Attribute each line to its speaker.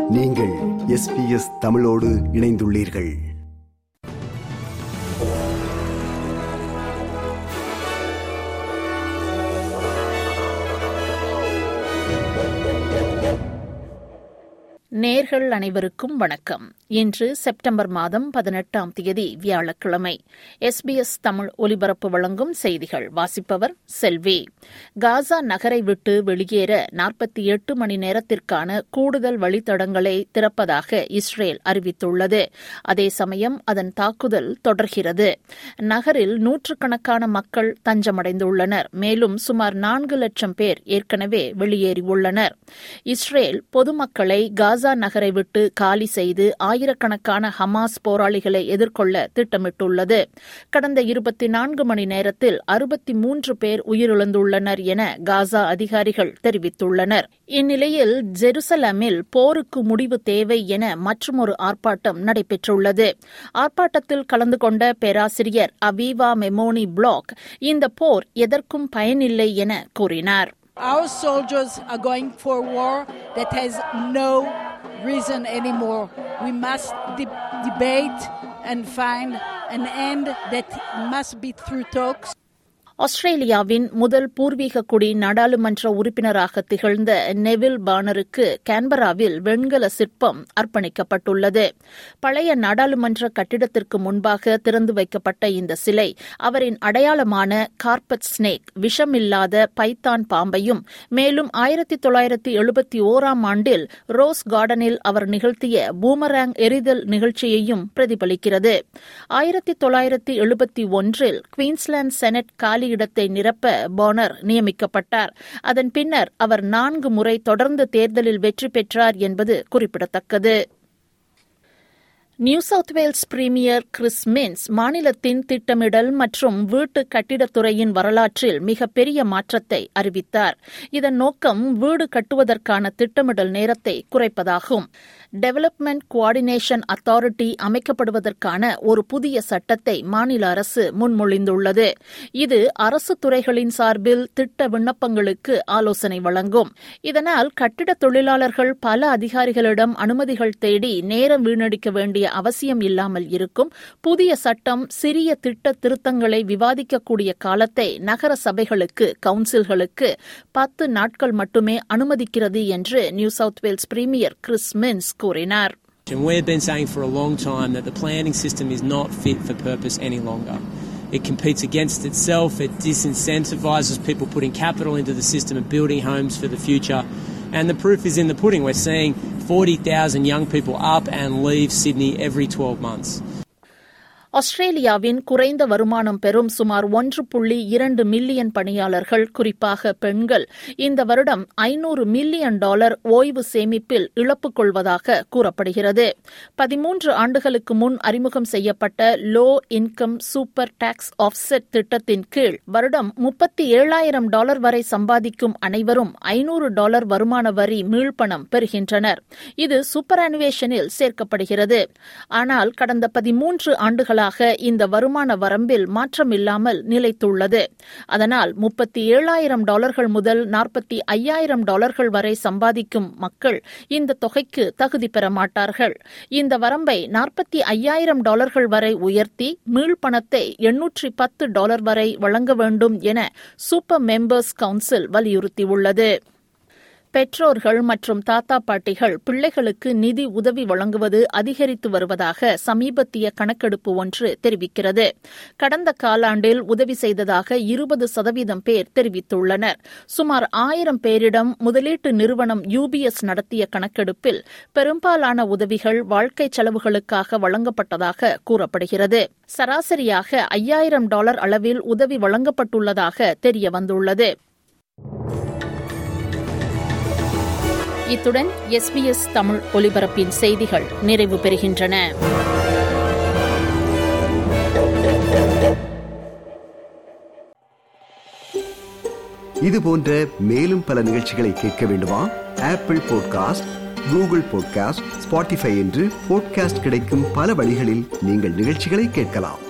Speaker 1: நீங்கள் எஸ்பிஎஸ் தமிழோடு இணைந்துள்ளீர்கள்
Speaker 2: நேர்கள் அனைவருக்கும் வணக்கம் இன்று செப்டம்பர் மாதம் பதினெட்டாம் தேதி வியாழக்கிழமை எஸ்பிஎஸ் தமிழ் ஒலிபரப்பு வழங்கும் செய்திகள் வாசிப்பவர் செல்வி காசா நகரை விட்டு வெளியேற நாற்பத்தி எட்டு மணி நேரத்திற்கான கூடுதல் வழித்தடங்களை திறப்பதாக இஸ்ரேல் அறிவித்துள்ளது அதே சமயம் அதன் தாக்குதல் தொடர்கிறது நகரில் நூற்றுக்கணக்கான மக்கள் தஞ்சமடைந்துள்ளனர் மேலும் சுமார் நான்கு லட்சம் பேர் ஏற்கனவே வெளியேறியுள்ளனர் இஸ்ரேல் பொதுமக்களை காசா நகரை விட்டு காலி செய்து ஆயிரக்கணக்கான ஹமாஸ் போராளிகளை எதிர்கொள்ள திட்டமிட்டுள்ளது கடந்த இருபத்தி நான்கு மணி நேரத்தில் அறுபத்தி மூன்று பேர் உயிரிழந்துள்ளனர் என காசா அதிகாரிகள் தெரிவித்துள்ளனர் இந்நிலையில் ஜெருசலமில் போருக்கு முடிவு தேவை என மற்றொரு ஆர்ப்பாட்டம் நடைபெற்றுள்ளது ஆர்ப்பாட்டத்தில் கலந்து கொண்ட பேராசிரியர் அவீவா மெமோனி பிளாக் இந்த போர் எதற்கும் பயனில்லை என கூறினார்
Speaker 3: Our soldiers are going for a war that has no reason anymore. We must de- debate and find an end that must be through talks.
Speaker 2: ஆஸ்திரேலியாவின் முதல் பூர்வீக குடி நாடாளுமன்ற உறுப்பினராக திகழ்ந்த நெவில் பானருக்கு கேன்பராவில் வெண்கல சிற்பம் அர்ப்பணிக்கப்பட்டுள்ளது பழைய நாடாளுமன்ற கட்டிடத்திற்கு முன்பாக திறந்து வைக்கப்பட்ட இந்த சிலை அவரின் அடையாளமான கார்பட் ஸ்னேக் விஷமில்லாத பைத்தான் பாம்பையும் மேலும் ஆயிரத்தி தொள்ளாயிரத்தி எழுபத்தி ஓராம் ஆண்டில் ரோஸ் கார்டனில் அவர் நிகழ்த்திய பூமராங் எரிதல் நிகழ்ச்சியையும் பிரதிபலிக்கிறது ஆயிரத்தி தொள்ளாயிரத்தி எழுபத்தி ஒன்றில் குவீன்ஸ்லாந்து செனட் காலி இடத்தை நிரப்ப போனர் நியமிக்கப்பட்டார் அதன் பின்னர் அவர் நான்கு முறை தொடர்ந்து தேர்தலில் வெற்றி பெற்றார் என்பது குறிப்பிடத்தக்கது New South Wales premier Chris Minns மாநிலத்தின் திட்டமிடல் மற்றும் வீட்டு கட்டிடத்துறையின் வரலாற்றில் மிகப்பெரிய மாற்றத்தை அறிவித்தார் இதன் நோக்கம் வீடு கட்டுவதற்கான திட்டமிடல் நேரத்தை குறைப்பதாகும் டெவலப்மெண்ட் கோஆர்டினேஷன் அத்தாரிட்டி அமைக்கப்படுவதற்கான ஒரு புதிய சட்டத்தை மாநில அரசு முன்மொழிந்துள்ளது இது அரசு துறைகளின் சார்பில் திட்ட விண்ணப்பங்களுக்கு ஆலோசனை வழங்கும் இதனால் கட்டிட தொழிலாளர்கள் பல அதிகாரிகளிடம் அனுமதிகள் தேடி நேரம் வீணடிக்க வேண்டிய அவசியம் இல்லாமல் இருக்கும் புதிய சட்டம் சிறிய திட்ட திருத்தங்களை விவாதிக்கக்கூடிய காலத்தை நகர சபைகளுக்கு கவுன்சில்களுக்கு பத்து நாட்கள் மட்டுமே அனுமதிக்கிறது என்று New South Wales premier Chris Minns கூறினார்
Speaker 4: And we've been saying for a long time that the planning system is not fit for purpose any longer. It competes against itself, it disincentivises people putting capital into the system and building homes for the future. And the proof is in the pudding. We're seeing 40,000 young people up and leave Sydney every 12 months.
Speaker 2: ஆஸ்திரேலியாவின் குறைந்த வருமானம் பெறும் சுமார் ஒன்று புள்ளி இரண்டு million பணியாளர்கள் குறிப்பாக பெண்கள் இந்த வருடம் ஐநூறு மில்லியன் டாலர் ஓய்வு சேமிப்பில் இழப்பு கொள்வதாக கூறப்படுகிறது பதிமூன்று ஆண்டுகளுக்கு முன் அறிமுகம் செய்யப்பட்ட low income super tax offset திட்டத்தின் கீழ் வருடம் முப்பத்தி ஏழாயிரம் டாலர் வரை சம்பாதிக்கும் அனைவரும் ஐநூறு டாலர் வருமான வரி மீள்பணம் பெறுகின்றனர் இது சூப்பர் அனுவேஷனில் சேர்க்கப்படுகிறது ஆனால் கடந்த பதிமூன்று ஆண்டுகள் நாட்களாக இந்த வருமான வரம்பில் மாற்றமில்லாமல் நிலைத்துள்ளது அதனால் முப்பத்தி ஏழாயிரம் டாலர்கள் முதல் நாற்பத்தி ஐயாயிரம் டாலர்கள் வரை சம்பாதிக்கும் மக்கள் இந்த தொகைக்கு தகுதி பெற மாட்டார்கள் இந்த வரம்பை நாற்பத்தி ஐயாயிரம் டாலர்கள் வரை உயர்த்தி மீள்பணத்தை எண்ணூற்றி பத்து டாலர் வரை வழங்க வேண்டும் என சூப்பர் மெம்பர்ஸ் கவுன்சில் வலியுறுத்தியுள்ளது பெற்றோர்கள் மற்றும் தாத்தா பாட்டிகள் பிள்ளைகளுக்கு நிதி உதவி வழங்குவது அதிகரித்து வருவதாக சமீபத்திய கணக்கெடுப்பு ஒன்று தெரிவிக்கிறது கடந்த காலாண்டில் உதவி செய்ததாக இருபது சதவீதம் பேர் தெரிவித்துள்ளனர் சுமார் ஆயிரம் பேரிடம் முதலீட்டு நிறுவனம் யூபிஎஸ் நடத்திய கணக்கெடுப்பில் பெரும்பாலான உதவிகள் வாழ்க்கை செலவுகளுக்காக வழங்கப்பட்டதாக கூறப்படுகிறது சராசரியாக ஐயாயிரம் டாலர் அளவில் உதவி வழங்கப்பட்டுள்ளதாக தெரியவந்துள்ளது இத்துடன் எஸ்பிஎஸ் தமிழ் ஒலிபரப்பின் செய்திகள் நிறைவு பெறுகின்றன
Speaker 1: இது போன்ற மேலும் பல நிகழ்ச்சிகளை கேட்க வேண்டுமா Apple podcast Google podcast Spotify என்று பாட்காஸ்ட் கிடைக்கும் பல வழிகளில் நீங்கள் நிகழ்ச்சிகளை கேட்கலாம்